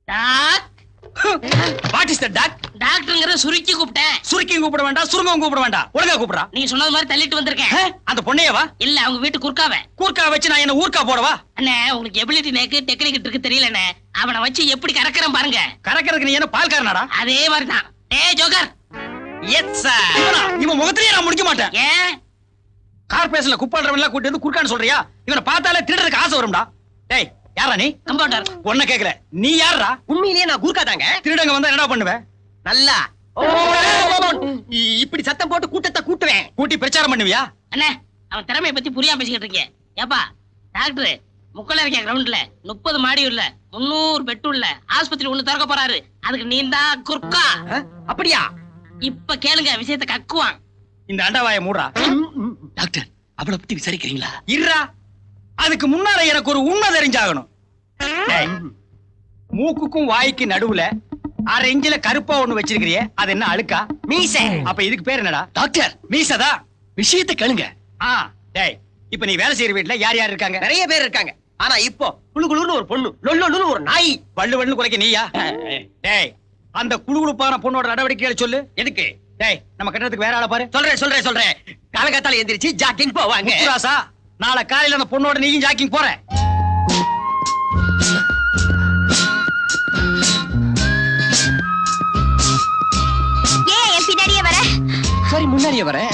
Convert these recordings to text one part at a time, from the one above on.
Talk what is the doc டாக்டருங்கிற சுருக்கி கூப்பிட்டேன் சுருக்கியும் கூப்பிட வேண்டாம் சுருங்கவும் கூப்பிட வேண்டாம் ஒழுங்கா கூப்பிடுறா நீ சொன்னது மாதிரி தள்ளிட்டு வந்திருக்கேன் ஹே, அந்த பொண்ணையவா இல்ல அவங்க வீட்டு குறுக்காவ கூர்க்கா வச்சு நான் என்ன ஊர்க்கா போடவா அண்ணே உங்களுக்கு எபிலிட்டி நேக்கு டெக்னிக் இருக்கு தெரியலண்ணே அவனை வச்சு எப்படி கறக்குறேன் பாருங்க கறக்கறதுக்கு நீ என்ன பால்காரனாடா அதே மாதிரிதான் டேய் ஜோக்கர் எஸ் சார் இவனா இவன் முகத்திலேயே நான் முடிக்க மாட்டேன் ஏன் கார்பரேஷன்ல குப்பாடுறவன் எல்லாம் கூட்டி வந்து குறுக்கான்னு சொல்றியா இவனை பார்த்தாலே திருடுறதுக்கு ஆசை வரும்டா டேய் யாரா நீ கம்பவுண்டர் ஒன்ன கேக்கல நீ யாரா உண்மையிலேயே நான் கூர்க்கா தாங்க திருடங்க வந்தா என்னடா பண்ணுவ நல்லா ஓ, இ- இப்படி சத்தம் போட்டு கூட்டத்தை கூட்டுவேன் கூட்டி பிரச்சாரம் பண்ணுவியா அண்ணே அவன் திறமைய பத்தி புரியாம பேசிக்கிட்டு இருக்கீங்க ஏப்பா டாக்டர் முக்கல இருக்க கிரவுண்ட்ல முப்பது மாடி உள்ள முன்னூறு பெட்டு உள்ள ஆஸ்பத்திரி ஒண்ணு திறக்க போறாரு அதுக்கு நீ தான் குறுக்கா அஹ், அப்படியா இப்ப கேளுங்க விஷயத்தை கக்குவான் இந்த அண்டவாய மூடுறா டாக்டர் அவளை பத்தி விசாரிக்கிறீங்களா இருடா அதுக்கு முன்னால எனக்கு ஒரு உண்மை தெரிஞ்சாகணும் டேய், மூக்குக்கும் வாய்க்கு நடுவுல அரை இஞ்சில கருப்பா ஒண்ணு வச்சிருக்கிறியே அது என்ன அழுக்கா மீசை அப்ப இதுக்கு பேர் என்னடா டாக்டர் மீசதா விஷயத்தை கேளுங்க ஆ டேய் இப்ப நீ வேலை செய்யற வீட்டுல யார் யார் இருக்காங்க நிறைய பேர் இருக்காங்க ஆனா இப்போ குளு குளுன்னு ஒரு பொண்ணு லொல்லொன்னு ஒரு நாய் வள்ளு வள்ளு குலைக்க நீயா டேய் அந்த குழுகுழுப்பான பொண்ணோட நடவடிக்கைகளை சொல்லு எதுக்கு டேய் நம்ம கட்டணத்துக்கு வேற ஆளை பாரு சொல்றேன் சொல்றேன் சொல்றேன் காலகாத்தால எந்திரிச்சு ஜாக்கிங் போவாங்க முத்துராசா நாளை காலையில அந்த பொண்ணோட நீயும் ஜாக்கிங் போற ஏன் என் பின்னாடியே வர சரி முன்னாடியே வரேன்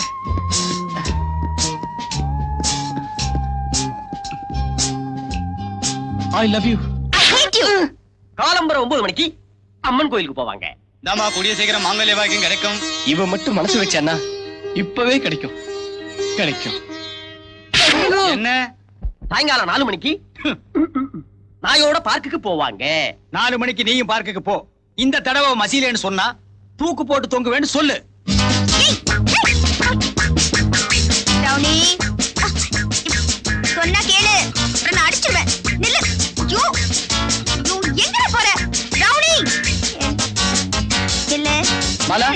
I love you I hate you காலம்பரம் ஒன்பது மணிக்கு அம்மன் கோயிலுக்கு போவாங்க நாம கூடிய சீக்கிரம் மாங்கல்ய பாக்கியம் கிடைக்கும் இவ மட்டும் மனசு வச்சானா இப்பவே கிடைக்கும் கிடைக்கும் என்ன சாயங்காலம் நாலு மணிக்கு நாயோட பார்க்குக்கு போவாங்க நாலு மணிக்கு நீயும் பார்க்குக்கு போ இந்த தடவை மசீலேன்னு சொன்னா தூக்கு போட்டு தொங்குவேன்னு சொல்லு ரவுனி சொன்னா கேளு அப்புறம் நான் அடிச்சிருவேன் நில்லு ஐயோ ஐயோ எங்கடா போற ரவுனி இல்ல மாலா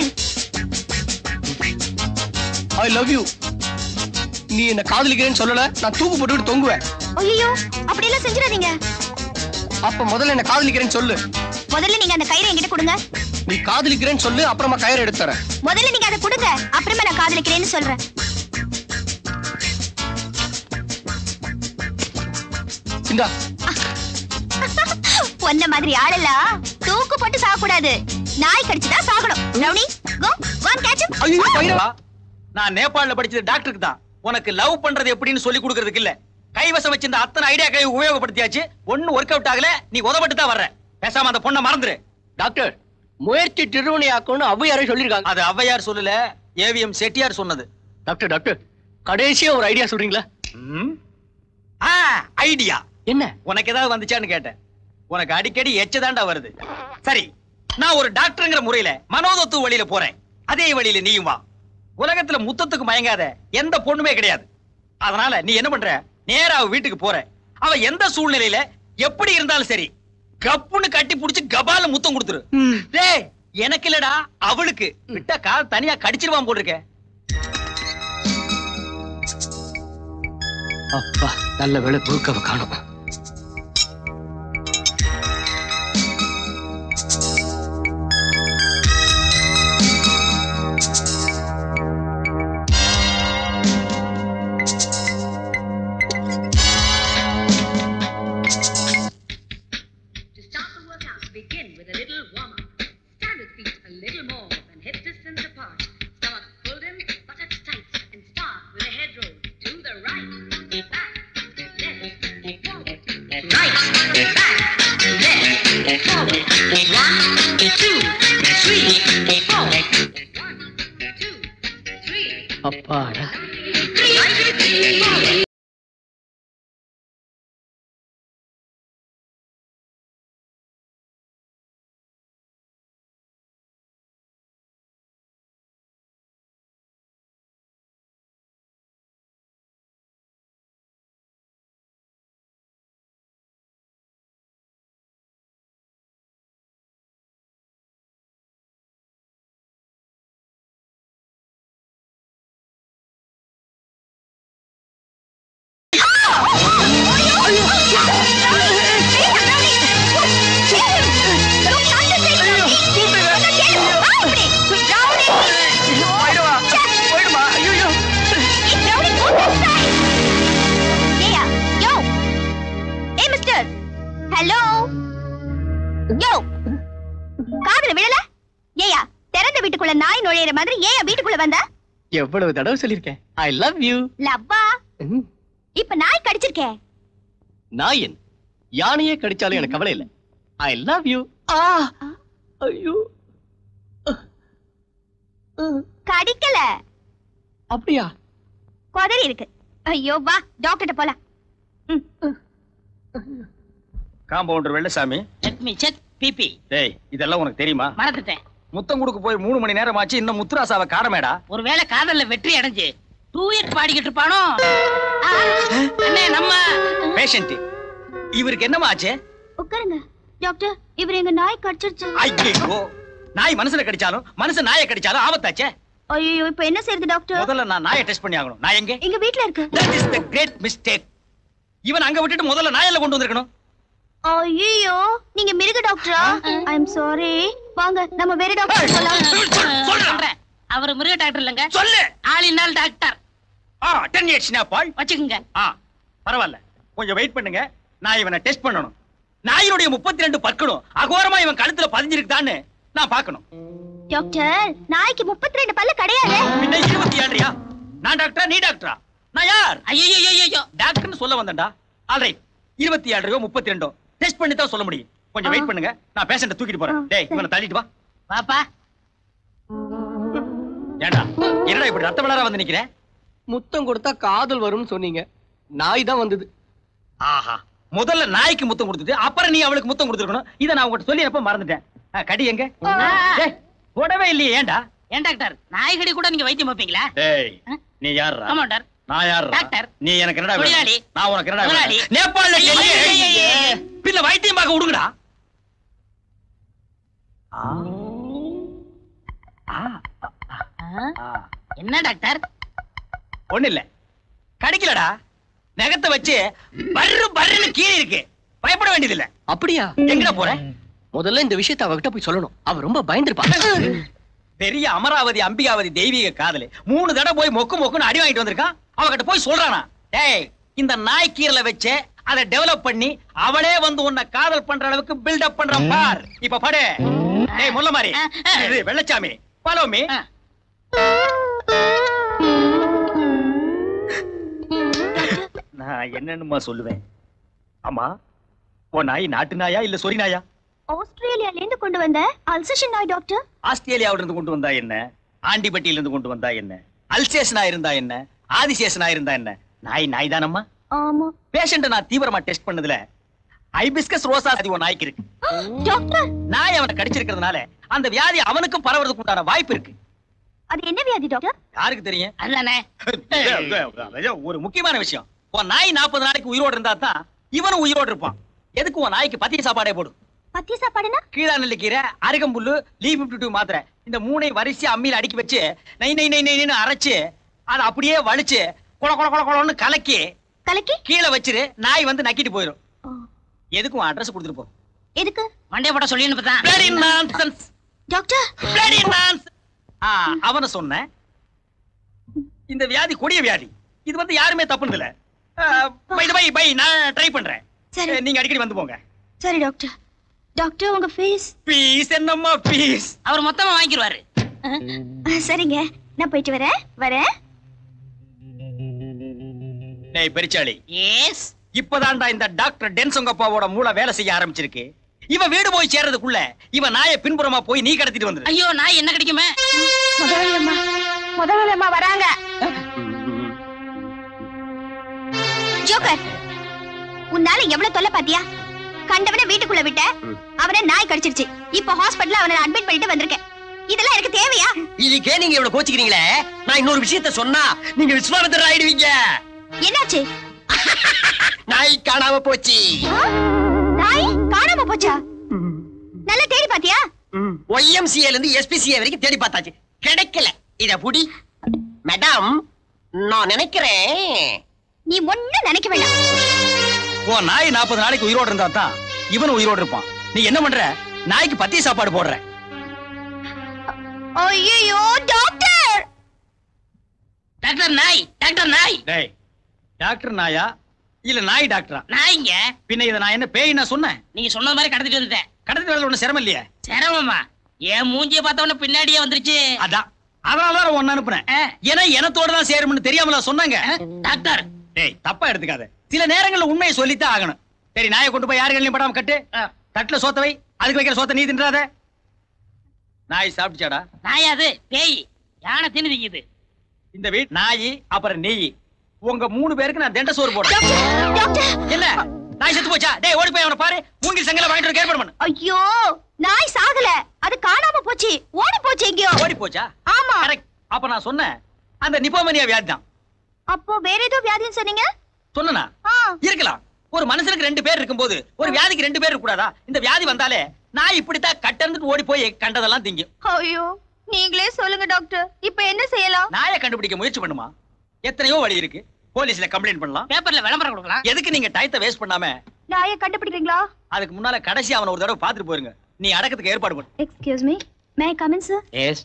ஐ லவ் யூ நீ என்ன காதலிக்கிறேன்னு சொல்லல நான் தூக்கு போட்டுட்டு தொங்குவேன் ஐயோ அப்படி எல்லாம் செஞ்சிடாதீங்க அப்ப முதல்ல என்ன காதலிக்கிறேன்னு சொல்லு முதல்ல நீங்க அந்த கயிறை என்கிட்ட கொடுங்க நீ காதலிக்கிறேன்னு சொல்லு அப்புறமா கயிறு எடுத்து தரேன் முதல்ல நீங்க அதை கொடுங்க அப்புறமா நான் காதலிக்கிறேன்னு சொல்றேன் இந்தா உன்ன மாதிரி ஆளெல்லாம் தூக்கு போட்டு சாகக்கூடாது நாய் கடிச்சுதான் சாகணும் ரவுனி கோ வான் கேட்ச் ஐயோ கயிறு வா. நான் நேபாள்ல படிச்சது டாக்டருக்கு தான் உனக்கு லவ் பண்றது எப்படின்னு சொல்லி கொடுக்கறதுக்கு இல்ல கைவசம் வச்சிருந்த அத்தனை ஐடியா கை உபயோகப்படுத்தியாச்சு ஒண்ணு ஒர்க் அவுட் ஆகல நீ உதப்பட்டு தான் வர்ற பேசாம அந்த பொண்ணை மறந்துரு டாக்டர் முயற்சி திருவினையாக்கும்னு ஔவையாரே சொல்லிருக்காங்க அது ஔவையார் சொல்லல ஏவிஎம் செட்டியார் சொன்னது டாக்டர் டாக்டர் கடைசியா ஒரு ஐடியா சொல்றீங்களா ம்? ஆ ஐடியா என்ன உனக்கு ஏதாவது வந்துச்சான்னு கேட்டேன் உனக்கு அடிக்கடி எச்சதாண்டா வருது சரி நான் ஒரு டாக்டர்ங்கிற முறையில மனோதத்துவ வழியில போறேன் அதே வழியில நீயும் வா உலகத்துல முத்தத்துக்கு மயங்காத எந்த பொண்ணுமே கிடையாது அதனால நீ என்ன பண்ற நேரா அவ வீட்டுக்கு போற அவ எந்த சூழ்நிலையில எப்படி இருந்தாலும் சரி கப்புன்னு கட்டி புடிச்சு கபால முத்தம் கொடுத்துரு டேய் எனக்கு இல்லடா அவளுக்கு விட்டா கால் தனியா கடிச்சிருவான் போட்டிருக்க அப்பா நல்ல வேலை தூக்கவ காணும் To start the workout, begin with a little warm up. Stand with feet a little more than hip distance apart. Stomach pulled in, buttocks tight, and start with a head roll to the right, back, left, forward, right, back, left, forward. One, two, three, four. One, two, three, அப்பாடா right, forward. Hello யோ காதுல விழல ஏயா திறந்த வீட்டுக்குள்ள நாய் நுழையிற மாதிரி ஏன் வீட்டுக்குள்ள வந்த எவ்வளவு தடவை சொல்லிருக்கேன் ஐ லவ் யூ லவ்வா இப்ப நாய் கடிச்சிருக்கே நாயன் யானையே கடிச்சாலும் எனக்கு கவலை இல்ல ஐ லவ் யூ ஆ ஐயோ கடிக்கல அப்படியா குதறி இருக்கு ஐயோ வா டாக்டர்ட்ட போலாம் compounder Vellasamy let me check BP டேய் இதெல்லாம் உனக்கு தெரியுமா மறந்துட்டேன் முத்தம் கொடுக்க போய் மூணு மணி நேரம் ஆச்சு இன்னும் முத்துராசாவை காணமேடா ஒருவேளை காதல்ல வெற்றி அடைஞ்சு டூயட் பாடிக்கிட்டு இருப்பானோ ஆ, அண்ணே நம்ம பேஷண்ட் இவருக்கு என்னமா ஆச்சு உட்காருங்க டாக்டர் இவர் எங்க நாய் கடிச்சிருச்சு ஐயோ நாய் மனுஷனை கடிச்சாலும் மனுஷன் நாயை கடிச்சாலும் ஆபத்தாச்சே ஐயோ இப்ப என்ன செய்யறது டாக்டர் முதல்ல நான் நாயை டெஸ்ட் பண்ணி ஆகணும் நான் எங்க எங்க வீட்ல இருக்கு that is the great mistake இவன் அங்க விட்டுட்டு முதல்ல நாயெல்லாம் கொண்டு வந்திருக்கணும் ஐயோ நீங்க மிருக டாக்டரா ஐ அம் சாரி வாங்க நம்ம வேற டாக்டர் போலாம் சொல்றேன் சொல்றேன் அவர் மிருக டாக்டர் இல்லைங்க சொல்லு ஆளினால் டாக்டர் ஆ டென் இயர்ஸ் பால் வச்சுக்கோங்க ஆ பரவாயில்ல கொஞ்சம் வெயிட் பண்ணுங்க நான் இவனை டெஸ்ட் பண்ணணும் நாயினுடைய முப்பத்தி ரெண்டு பற்களும் அகோரமா இவன் கழுத்துல பதிஞ்சிருக்குதான்னு நான் பார்க்கணும் டாக்டர் நாய்க்கு முப்பத்தி ரெண்டு பல்லு கிடையாது பின்ன இருபத்தி ஏழுயா நான் டாக்டரா நீ டாக்டரா நான் யார் ஐயோ ஐயோ டாக்டர்னு சொல்ல வந்தேன்டா ஆல்ரைட் இருபத்தி ஏழரையோ முப்பத்தி ரெண்டோ டெஸ்ட் பண்ணி தான் சொல்ல முடியும் கொஞ்சம் வெயிட் பண்ணுங்க நான் பேஷண்ட தூக்கிட்டு போறேன் ஆ, டேய் சரி. இவனை தள்ளிட்டு வா பாப்பா ஏண்டா என்னடா இப்படி ரத்த விளார வந்து நிக்கிறேன் முத்தம் கொடுத்தா காதல் வரும்னு சொன்னீங்க நாய் தான் வந்தது ஆஹா முதல்ல நாய்க்கு முத்தம் கொடுத்துட்டு அப்புறம் நீ அவளுக்கு முத்தம் கொடுத்துருக்கணும் இதை நான் உங்ககிட்ட சொல்லி எப்ப மறந்துட்டேன் ஆ, கடி எங்க டேய், போடவே இல்லையே ஏன்டா ஏன் டாக்டர் நாய்கடி கூட நீங்க வைத்தியம் வைப்பீங்களா டேய் ஆ? நீ யாரா கமாண்டர் நான் யாரா டாக்டர். நீ எனக்கு என்னடா வேணும்? தொழிலாளி. நான் உனக்கு என்னடா முதலாளி. வேணும்? நேபாள்ல ஐயோ, டெல்லி. ஐயோ, ஐயோ, ஐயோ. பின்ன வைத்தியம் பார்க்க விடுங்கடா ஆ. ஆ. ஆ. என்ன டாக்டர் ஒண்ணு இல்ல கடிக்கலடா நகத்தை வச்சு பர்ரு பர்ருன்னு கீழே இருக்கு பயப்பட வேண்டியது இல்ல அப்படியா எங்கடா போற முதல்ல இந்த விஷயத்தை அவகிட்ட போய் சொல்லணும் அவ ரொம்ப பயந்துருப்பா பெரிய அமராவதி அம்பிகாவதி தெய்வீக காதலு மூணு தடவை போய் மொக்கு மொக்குன்னு அடி வாங்கிட்டு வந்திருக்கான் அவகிட்ட போய் சொல்றானா டேய் இந்த நாய் கீரல வச்சு அதை டெவலப் பண்ணி அவளே வந்து உன்னை காதல் பண்ற அளவுக்கு பில்டப் பண்ற பார் இப்ப படு டேய் முல்ல மாதிரி இது வெள்ளச்சாமி ஃபாலோ மீ ஆ. நான் என்னன்னுமா சொல்லுவேன் ஆமா உன் நாய் நாட்டு நாயா இல்ல சொறி நாயா ஆஸ்திரேலியால இருந்து கொண்டு வந்த அல்சேஷன் நாய் டாக்டர் ஆஸ்திரேலியாவில இருந்து கொண்டு வந்தா என்ன ஆண்டிப்பட்டியில இருந்து கொண்டு வந்தா என்ன அல்சேஷனா இருந்தா என்ன ஆதிசேஷனா இருந்தா என்ன நாய் நாய் தானம்மா ஆமா பேஷண்ட நான் தீவிரமா டெஸ்ட் பண்ணதுல ஐபிஸ்கஸ் ரோசா அது ஒரு நாய்க்கு இருக்கு டாக்டர் நாய் அவனை கடிச்சிருக்கிறதுனால அந்த வியாதி அவனுக்கும் பரவறதுக்கு உண்டான வாய்ப்பு இருக்கு அது என்ன வியாதி டாக்டர் யாருக்கு தெரியும் அதுதானே ஐயோ, ஒரு முக்கியமான விஷயம் உன் நாய் நாற்பது நாளைக்கு உயிரோடு இருந்தா தான் இவனும் உயிரோடு இருப்பான் எதுக்கு உன் நாய்க்கு பத்திய சாப்பாடே போடும் பத்திய சாப்பாடுனா கீழா நெல்லிக்கீரை அருகம்புல்லு லீவ் டூ மாத்திரை இந்த மூணை வரிசையா அம்மியில அடுக்கி வச்சு நை நை நை நைன்னு அரைச்சு அதை அப்படியே வலிச்சு கொல கொல கொல கொலன்னு கலக்கி கலக்கி கீழே வச்சிரு நாய் வந்து நக்கிட்டு போயிடும் ஓ, எதுக்கும் அட்ரஸ் கொடுத்துட்டு போ எதுக்கு மண்டே போட சொல்லி தான் Bloody nonsense. Doctor Bloody nonsense. ஆ, அவன சொன்னேன் இந்த வியாதி கொடிய வியாதி இது வந்து யாருமே தப்புனது இல்ல பை பை பை நான் ட்ரை பண்றேன் சரி. நீங்க அடிக்கடி வந்து போங்க சரி டாக்டர் டாக்டர் உங்க ஃபீஸ் பீஸ் என்னம்மா பீஸ் அவர் மொத்தமா வாங்கிடுவாரு சரிங்க நான் போயிட்டு வரேன் வரேன் டேய் பெரிச்சாளி எஸ் இப்பதான்டா இந்த டாக்டர் டென்சங்கப்பாவோட மூளை வேலை செய்ய ஆரம்பிச்சிருக்கு இவ வீடு போய் சேர்றதுக்குள்ள இவ நாயை பின்புறமா போய் நீ கடத்திட்டு வந்துரு ஐயோ நாய் என்ன கிடைக்குமே முதலாளி அம்மா முதலாளி அம்மா வராங்க ஜோக்கர் உன்னால எவ்வளவு தொல்லை பாத்தியா கண்டவன வீட்டுக்குள்ள விட்ட அவனை நாய் கடிச்சிருச்சு இப்ப ஹாஸ்பிடல்ல அவனை அட்மிட் பண்ணிட்டு வந்திருக்கேன் இதெல்லாம் எனக்கு தேவையா இதுக்கே நீங்க இவ்வளவு கோச்சிக்கிறீங்களே நான் இன்னொரு விஷயத்த சொன்னா நீங்க விஸ்வாமித்திரர் ஆயிடுவீங்க என்னாச்சு நாய் காணாம போச்சு ஆ? நாய் காணாம போச்சா நல்லா தேடி பாத்தியா ஒய்எம்சிஏல இருந்து எஸ்பிசிஏ வரைக்கும் தேடி பார்த்தாச்சு கிடைக்கல இத புடி மேடம் நான் நினைக்கிறேன் நீ ஒண்ணும் நினைக்க வேண்டாம் உன் நாய் நாற்பது நாளைக்கு உயிரோடு இருந்தா தான் இவனும் உயிரோடு இருப்பான் நீ என்ன பண்ற நாய்க்கு பத்திய சாப்பாடு போடுற ஐயோ டாக்டர் டாக்டர் நாய் டாக்டர் நாய் டேய் டாக்டர் நாயா இல்ல நாய் டாக்டரா நான் இங்க பின்ன இதை நான் என்ன பேய் நான் சொன்னேன் நீங்க சொன்ன மாதிரி கடத்திட்டு வந்துட்டேன் கடத்திட்டு வரது ஒண்ணு சிரமம் இல்லையே சிரமமா என் மூஞ்சிய பார்த்த உடனே பின்னாடியே வந்துருச்சு அதான் அதனாலதான் ஒன்னு அனுப்புனேன் ஆ. ஏன்னா எனத்தோட தான் சேரும்னு தெரியாமல சொன்னாங்க டாக்டர் டேய் தப்பா எடுத்துக்காத சில நேரங்கள்ல உண்மையை சொல்லித்தான் ஆகணும் சரி நாயை கொண்டு போய் யாரு கண்ணிலையும் படாம கட்டு ஆ. தட்டுல சோத்த வை அதுக்கு வைக்கிற சோத்த நீ தின்றாத நாய் சாப்பிட்டுச்சாடா நாயா அது பேய் யானை தின்னு திங்குது இந்த வீட் நாய் அப்புறம் நெய் உங்க மூணு பேருக்கு நான் தெண்ட சோறு போடுறேன் டாக்டர் டாக்டர் என்ன நாய் செத்து போச்சா டேய் ஓடி போய் அவனை பாரு மூங்கில் சங்கல வாங்கிட்டு வந்து ஏற்பாடு பண்ணு ஐயோ நாய் சாகல அது காணாம போச்சு ஓடி போச்சு எங்கேயோ ஓடி போச்சா ஆமா கரெக்ட் அப்ப நான் சொன்னேன் அந்த நிப்போமனியா வியாதி தான் அப்போ வேற ஏதோ வியாதின்னு சொன்னீங்க சொன்னனா ஆ இருக்கலாம் ஒரு மனுஷனுக்கு ரெண்டு பேர் இருக்கும்போது ஒரு வியாதிக்கு ரெண்டு பேர் கூடாதா இந்த வியாதி வந்தாலே நான் இப்படித்தான் கட்டர்ந்துட்டு ஓடி போய் கண்டதெல்லாம் திங்கும் ஐயோ நீங்களே சொல்லுங்க டாக்டர் இப்ப என்ன செய்யலாம் நாயை கண்டுபிடிக்க முயற்சி பண்ணுமா எத்தனையோ வழி இருக்கு போலீஸ்ல கம்ப்ளைண்ட் பண்ணலாம் பேப்பர்ல விளம்பரம் கொடுக்கலாம் எதுக்கு நீங்க டயத்தை வேஸ்ட் பண்ணாம நாயை கண்டுபிடிக்கிறீங்களா அதுக்கு முன்னால கடைசி அவனை ஒரு தடவை பாத்துட்டு போயிருங்க நீ அடக்கத்துக்கு ஏற்பாடு பண்ணு excuse me may come in sir yes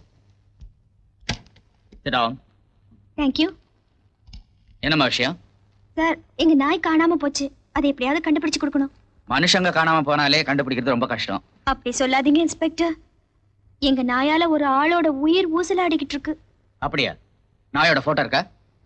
sit thank you என்னம்மா விஷயம் சார் எங்க நாய் காணாம போச்சு அதை எப்படியாவது கண்டுபிடிச்சு கொடுக்கணும் மனுஷங்க காணாம போனாலே கண்டுபிடிக்கிறது ரொம்ப கஷ்டம் அப்படி சொல்லாதீங்க இன்ஸ்பெக்டர் எங்க நாயால ஒரு ஆளோட உயிர் ஊசலாடிக்கிட்டு இருக்கு அப்படியா நாயோட போட்டோ இருக்கா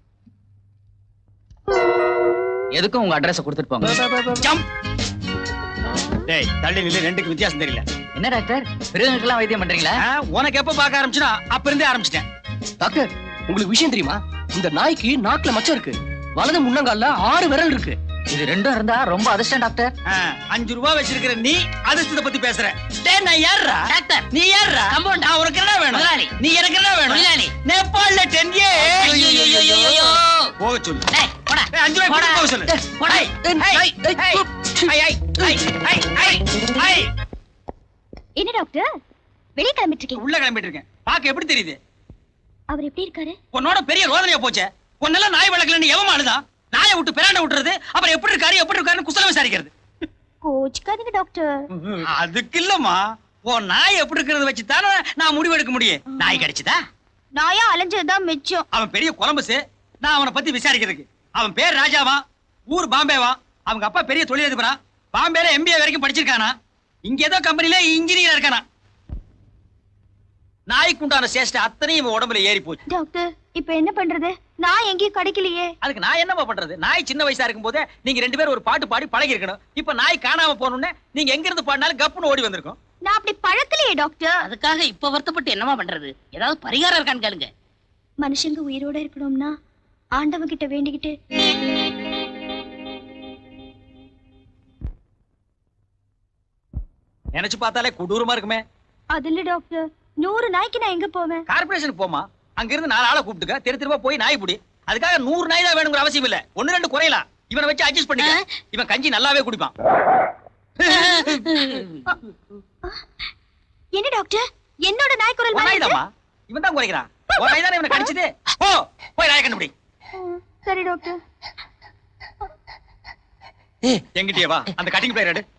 எதுக்கும் உங்க அட்ரஸ் கொடுத்துட்டு போங்க ஜம்ப் டேய் தள்ளி நில்லு ரெண்டுக்கு வித்தியாசம் தெரியல என்ன டாக்டர் பெரியவங்களுக்கெல்லாம் வைத்தியம் பண்றீங்களா ஆ, உனக்கு எப்ப பார்க்க ஆரம்பிச்சுனா அப்ப இருந்தே ஆரம்பிச்சிட்டேன் டாக்டர் உங்களுக்கு விஷயம் தெரியுமா இந்த நாய்க்கு நாக்குல மச்சம் இருக்கு வலது முன்னங்கால்ல ஆறு விரல் இருக்கு இது ரெண்டும் இருந்தா ரொம்ப அதிர்ஷ்டம் டாக்டர் ஆ, அஞ்சு ரூபா வச்சிருக்கிற நீ அதிர்ஷ்டத்தை பத்தி பேசுற டேய் நான் யாருடா டாக்டர் நீ யாருடா Compound. நான் உனக்கு என்ன வேணும் முதலாளி. நீ எனக்கு என்ன வேணும் முதலாளி. நேபாள்ல டென் ஏ ஐயோ போக சொல்லு டேய் போடா ஏய், அஞ்சு ரூபாய் போடா. கொடுத்து போக சொல்லு போடா. ஏய், ஏய், ஏய், ஏய், ஏய், ஏய், ஏய், ஏய், ஏய். என்ன டாக்டர் வெளியே கிளம்பிட்டு இருக்கீங்க உள்ள கிளம்பிட்டு இருக்கேன் பாக்க எப்படி தெரியுது அவர் எப்படி இருக்காரு உன்னோட பெரிய ரோதனையா போச்சே உன்னெல்லாம் நாய் வளர்க்கலன்னு எவன் அழுதான் நாயை விட்டு பிராண்ட விட்டுறது அப்புறம் எப்படி இருக்காரு எப்படி இருக்காருன்னு குசலம் விசாரிக்கிறது கோச்சுக்காதீங்க டாக்டர் அதுக்கு இல்லம்மா உன் நாய் எப்படி இருக்கிறத வச்சு தானே நான் முடிவு எடுக்க முடியும் நாய் கிடைச்சதா நாயா அலைஞ்சதுதான் மிச்சம் அவன் பெரிய கொலம்பஸ் நான் அவனை பத்தி விசாரிக்கிறதுக்கு அவன் பேர் ராஜாவா ஊர் பாம்பேவா அவங்க அப்பா பெரிய தொழிலதிபரா பாம்பேல எம்பிஏ வரைக்கும் படிச்சிருக்கானா இங்க ஏதோ கம்பெனில இன்ஜினியர் இருக்கானா நாய்க்கு உண்டான சேஷ்ட அத்தனையும் இவன் உடம்புல ஏறி போச்சு டாக்டர் இப்ப என்ன பண்றது நான் எங்கேயும் கிடைக்கலையே அதுக்கு நான் என்னப்பா பண்றது நாய் சின்ன வயசா இருக்கும் போதே நீங்க ரெண்டு பேரும் ஒரு பாட்டு பாடி பழகி இருக்கணும் இப்ப நாய் காணாம போனோம்னே நீங்க எங்க இருந்து பாடினாலும் கப்புன்னு ஓடி வந்திருக்கும் நான் அப்படி பழக்கலையே டாக்டர் அதுக்காக இப்ப வருத்தப்பட்டு என்னமா பண்றது ஏதாவது பரிகாரம் இருக்கான்னு கேளுங்க மனுஷங்க உயிரோட இருக்கணும்னா ஆண்டவன் கிட்ட வேண்டிக்கிட்டு நினைச்சு பார்த்தாலே கொடூரமா இருக்குமே அது இல்ல டாக்டர் நூறு நாய்க்கு நான் எங்க போவேன் கார்பரேஷனுக்கு போமா அங்க இருந்து நாலு ஆளை கூப்பிட்டுக்க தெரு தெருவா போய் நாய் புடி அதுக்காக நூறு நாய் தான் வேணுங்கிற அவசியம் இல்ல ஒண்ணு ரெண்டு குறையலாம் இவனை வச்சு அட்ஜஸ்ட் பண்ணிக்க இவன் கஞ்சி நல்லாவே குடிப்பான் என்ன டாக்டர் என்னோட நாய் குரல் உன் மாதிரி நாய் தாமா இவன் தான் குறைக்கிறான் உன் நாய் தானே இவனை கடிச்சது போ போய் நாயை கண்டுபிடி இருக்கு? ம், சரி டாக்டர் எங்கிட்டயே வா அந்த கட்டிங் பிளேயர் எடு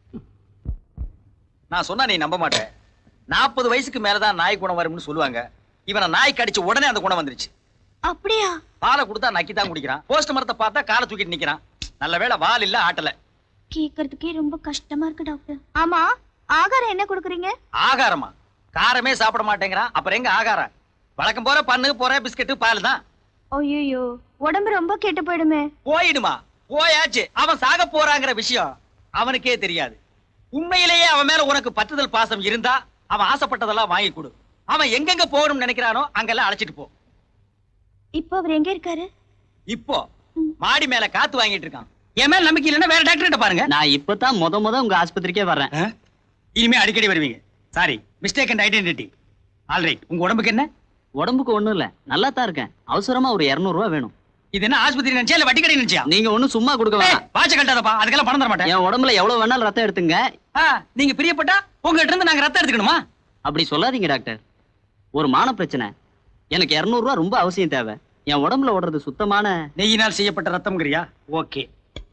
நான் சொன்னா நீ நம்ப மாட்டேன் நாற்பது வயசுக்கு மேலதான் நாய் குணம் வரும்னு சொல்லுவாங்க இவனை நாய் கடிச்ச உடனே அந்த குணம் வந்துருச்சு அப்படியா பாலை கொடுத்தா நக்கி தான் குடிக்கிறான் போஸ்ட் மரத்தை பார்த்தா காலை தூக்கிட்டு நிக்கிறான் நல்ல வேளை வால் இல்ல ஆட்டல கேக்குறதுக்கே ரொம்ப கஷ்டமா இருக்கு டாக்டர் ஆமா ஆகாரம் என்ன கொடுக்குறீங்க ஆகாரமா காரமே சாப்பிட மாட்டேங்கிறான் அப்புறம் எங்க ஆகாரம் வழக்கம் போற பண்ணு போற பிஸ்கட் பால் தான் ஐயோ உடம்பு ரொம்ப கெட்டு போயிடுமே போயிடுமா போயாச்சு அவன் சாக போறாங்கிற விஷயம் அவனுக்கே தெரியாது உண்மையிலேயே அவன் மேல உனக்கு பற்றுதல் பாசம் இருந்தா அவன் ஆசைப்பட்டதெல்லாம் வாங்கி கொடு அவன் எங்கெங்க போகணும்னு நினைக்கிறானோ அங்கெல்லாம் அழைச்சிட்டு போ இப்போ அவர் எங்க இருக்காரு இப்போ மாடி மேல காத்து வாங்கிட்டு இருக்கான் என் மேல நம்பிக்கை இல்லைன்னா வேற டாக்டர் பாருங்க நான் இப்பதான் முத முத உங்க ஆஸ்பத்திரிக்கே வர்றேன் ஆ? இனிமே அடிக்கடி வருவீங்க sorry mistake and identity alright உங்க உடம்புக்கு என்ன உடம்புக்கு ஒண்ணும் இல்ல நல்லா தான் இருக்கேன் அவசரமா ஒரு 200 ரூபாய் வேணும் இது என்ன ஆஸ்பத்திரி நினைச்சியா இல்ல வட்டி கடை நினைச்சியா நீங்க ஒண்ணும் சும்மா கொடுக்க வேணாம் வாட்ச கட்டாதப்பா அதுக்கெல்லாம் பணம் தர மாட்டேன் என் உடம்புல எவ்வளவு வேணாலும் ரத்தம் எடுத்துங்க ஆ, நீங்க பிரியப்பட்டா உங்ககிட்ட இருந்து நாங்க ரத்தம் எடுத்துக்கணுமா அப்படி சொல்லாதீங்க டாக்டர் ஒரு மான பிரச்சனை எனக்கு 200 ரூபாய் ரொம்ப அவசியம் தேவை என் உடம்புல ஓடுறது சுத்தமான நெய்யினால் செய்யப்பட்ட ரத்தம்ங்கிறியா ஓகே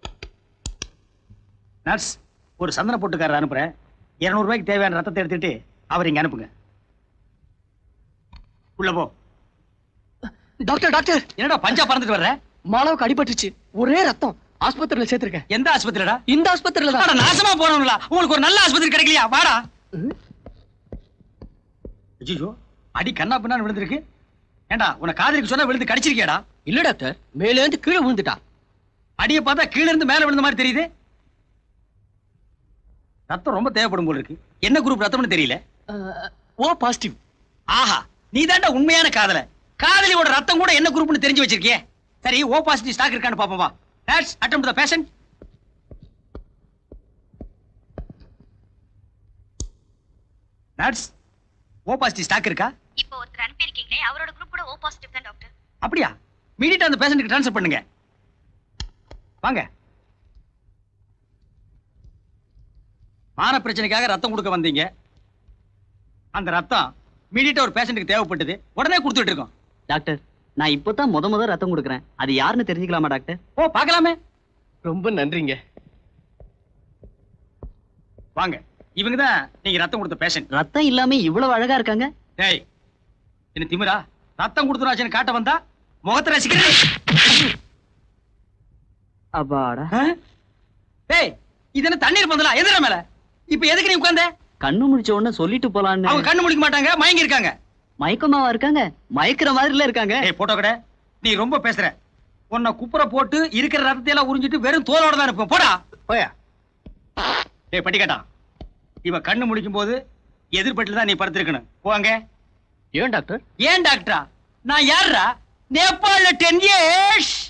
நர்ஸ் ஒரு சந்தன போட்டுக்காரர் அனுப்புறேன் இருநூறு ரூபாய்க்கு தேவையான ரத்தத்தை எடுத்துட்டு அவர் இங்க அனுப்புங்க உள்ள போ டாக்டர் டாக்டர் என்னடா பஞ்சா பறந்துட்டு வர்ற மாலாவுக்கு அடிபட்டுச்சு ஒரே ரத்தம் ஆஸ்பத்திரியில சேர்த்திருக்கேன் எந்த ஆஸ்பத்திரிடா இந்த ஆஸ்பத்திரியில அட, நாசமா போனவங்களா உங்களுக்கு ஒரு நல்ல ஆஸ்பத்திரி கிடைக்கலையா வாடா ஐயோ அடி கண்ணா பின்னான்னு விழுந்திருக்கு ஏண்டா உன காதலிக்கு சொன்னா விழுந்து கடிச்சிருக்கியாடா இல்ல டாக்டர் மேல இருந்து கீழே விழுந்துட்டா அடிய பார்த்தா கீழ இருந்து மேல விழுந்த மாதிரி தெரியுது ரத்தம் ரொம்ப தேவைப்படும் போல இருக்கு என்ன குரூப் ரத்தம்னு தெரியல ஓ பாசிட்டிவ் ஆஹா நீ உண்மையான காதல காதலியோட ரத்தம் கூட என்ன குரூப்னு தெரிஞ்சு வச்சிருக்கியே சரி ஓ பாசிட்டிவ் ஸ்டாக் இருக்கான்னு பாப்போம் வா that's attend the patient that's O positive stock இருக்கா இப்போ ஒருத்தர் அனுப்பியிருக்கீங்களே அவரோட குரூப் கூட ஓ பாசிட்டிவ் தான் டாக்டர் அப்படியா மீடியட்டா அந்த பேஷண்ட்டுக்கு ட்ரான்ஸ்ஃபர் பண்ணுங்க வாங்க மான பிரச்சனைக்காக ரத்தம் கொடுக்க வந்தீங்க அந்த ரத்தம் மீடியட்டா ஒரு பேஷண்ட்டுக்கு தேவைப்பட்டது உடனே கொடுத்துட்டு இருக்கோம் டாக்டர் நான் இப்பதான் முத முத ரத்தம் கொடுக்குறேன் அது யாருன்னு தெரிஞ்சுக்கலாமா டாக்டர் ஓ பார்க்கலாமே ரொம்ப நன்றிங்க வாங்க இவங்க தான் நீங்க ரத்தம் கொடுத்த பேஷண்ட் ரத்தம் இல்லாம இவ்வளவு அழகா இருக்காங்க டேய் என்ன திமிரா ரத்தம் கொடுத்துறாச்சுன்னு காட்ட வந்தா முகத்தை ரசிக்கிறேன் அப்பாடா டேய் இது என்ன தண்ணீர் பந்தலா எதிர மேல இப்ப எதுக்கு நீ உட்கார்ந்த கண்ணு முடிச்ச உடனே சொல்லிட்டு அவங்க போலான்னு கண்ணு முழிக்க மாட்டாங்க மயங்கி இருக்காங்க மயக்கமாவா இருக்காங்க மயக்கிற மாதிரில இருக்காங்க ஏய் போட்டோ கடை நீ ரொம்ப பேசுற உன்னை குப்புற போட்டு இருக்கிற ரத்தத்தை எல்லாம் உறிஞ்சிட்டு வெறும் தோலோட தான் இருப்போம் போடா போயா ஏய் பட்டிக்காட்டா இவ கண்ணு முழிக்கும் போது எதிர்பட்டில தான் நீ படுத்திருக்கணும் போவாங்க ஏன் டாக்டர் ஏன் டாக்டரா நான் யாருடா நேபாள்ல டென் இயர்ஸ்